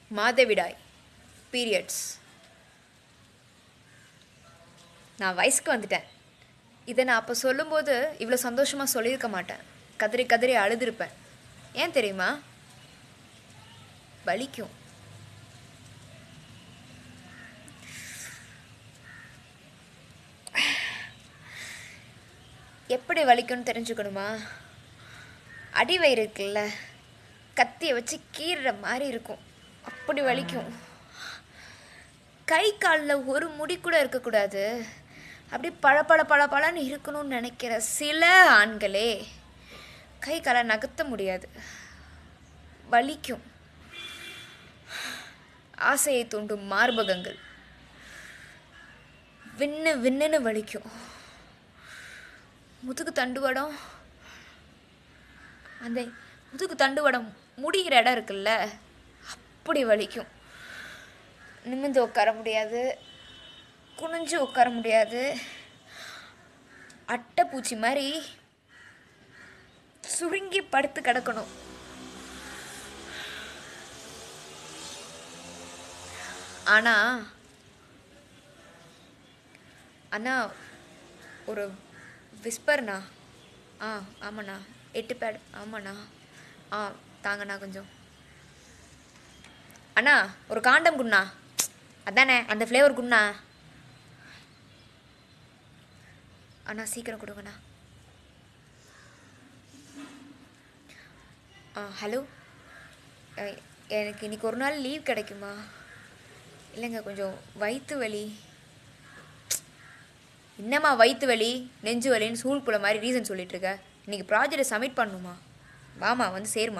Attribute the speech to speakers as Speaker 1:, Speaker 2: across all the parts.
Speaker 1: மாதவிடாய் பீரியட்ஸ் நான் வயசுக்கு வந்துட்டேன் இதை நான் அப்போ சொல்லும்போது இவ்வளோ சந்தோஷமாக சொல்லியிருக்க மாட்டேன் கதறி கதறி அழுதுருப்பேன் ஏன் தெரியுமா வலிக்கும் எப்படி வலிக்கும்னு தெரிஞ்சுக்கணுமா அடிவயிறு இருக்குல்ல கத்தியை வச்சு கீறுற மாதிரி இருக்கும் அப்படி வலிக்கும் கை காலில் ஒரு முடி கூட இருக்கக்கூடாது அப்படி பளபள பளபளன்னு இருக்கணும்னு நினைக்கிற சில ஆண்களே கை காலை நகர்த்த முடியாது வலிக்கும் ஆசையை தூண்டும் மார்பகங்கள் விண்ணு விண்ணுன்னு வலிக்கும் முதுகு தண்டுவடம் அந்த முதுகு தண்டுவடம் முடிகிற இடம் இருக்குல்ல அப்படி வலிக்கும் நிமிர்ந்து உட்கார முடியாது குனிஞ்சு உட்கார முடியாது அட்டைப்பூச்சி மாதிரி சுருங்கி படுத்து கிடக்கணும் ஆனா அண்ணா ஒரு விஸ்பர்ண்ணா ஆ ஆமாண்ணா எட்டு பேட் ஆமாண்ணா ஆ தாங்கண்ணா கொஞ்சம் அண்ணா ஒரு காண்டம் குண்ணா அதானே அந்த ஃப்ளேவர் குண்ணா அண்ணா சீக்கிரம் கொடுங்கண்ணா ஆ ஹலோ அஹ், எனக்கு இன்னைக்கு ஒரு நாள் லீவ் கிடைக்குமா இல்லைங்க கொஞ்சம் வயிற்று வலி என்னம்மா வயிற்று வலி நெஞ்சு வலின்னு ஸ்கூல் போல மாதிரி ரீசன் சொல்லிட்டு இருக்க இன்னைக்கு ப்ராஜெக்டை சப்மிட் பண்ணணுமா வாமா வந்து சேருமா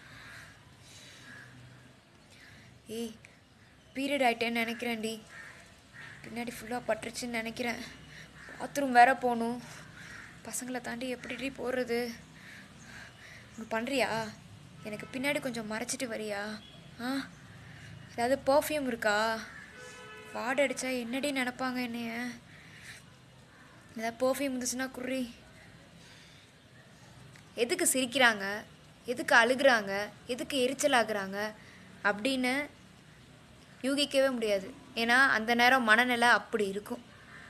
Speaker 1: ஏய் பீரியட் ஆயிட்டேன்னு நினைக்கிறேன்டி பின்னாடி ஃபுல்லாக பட்டுருச்சுன்னு நினைக்கிறேன் பாத்ரூம் வேற போகணும் பசங்களை தாண்டி எப்படிடி போடுறது நீ பண்ணுறியா எனக்கு பின்னாடி கொஞ்சம் மறைச்சிட்டு வரியா ஆ ஏதாவது பர்ஃப்யூம் இருக்கா வாடை அடித்தா என்னடி நினப்பாங்க என்னைய ஏதாவது பர்ஃப்யூம் இருந்துச்சுன்னா குறி எதுக்கு சிரிக்கிறாங்க எதுக்கு அழுகுறாங்க எதுக்கு எரிச்சல் ஆகுறாங்க அப்படின்னு யூகிக்கவே முடியாது ஏன்னா அந்த நேரம் மனநிலை அப்படி இருக்கும்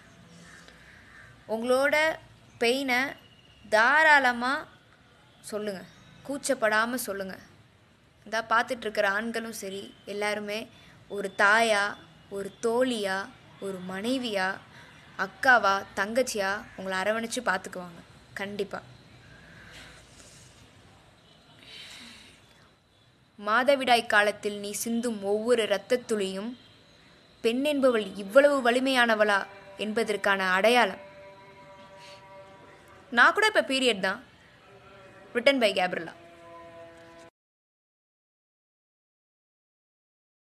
Speaker 1: உங்களோட பெயினை தாராளமாக சொல்லுங்கள் கூச்சப்படாமல் சொல்லுங்கள் இந்த பார்த்துட்டு இருக்கிற ஆண்களும் சரி எல்லாருமே ஒரு தாயா ஒரு தோழியா ஒரு மனைவியா அக்காவா தங்கச்சியா உங்களை அரவணைச்சு பார்த்துக்குவாங்க கண்டிப்பாக மாதவிடாய் காலத்தில் நீ சிந்தும் ஒவ்வொரு இரத்தத் துளியும் பெண் என்பவள் இவ்வளவு வலிமையானவளா என்பதற்கான அடையாளம் நான் கூட இப்போ பீரியட் தான் ரிட்டன் பை கேப்ரலா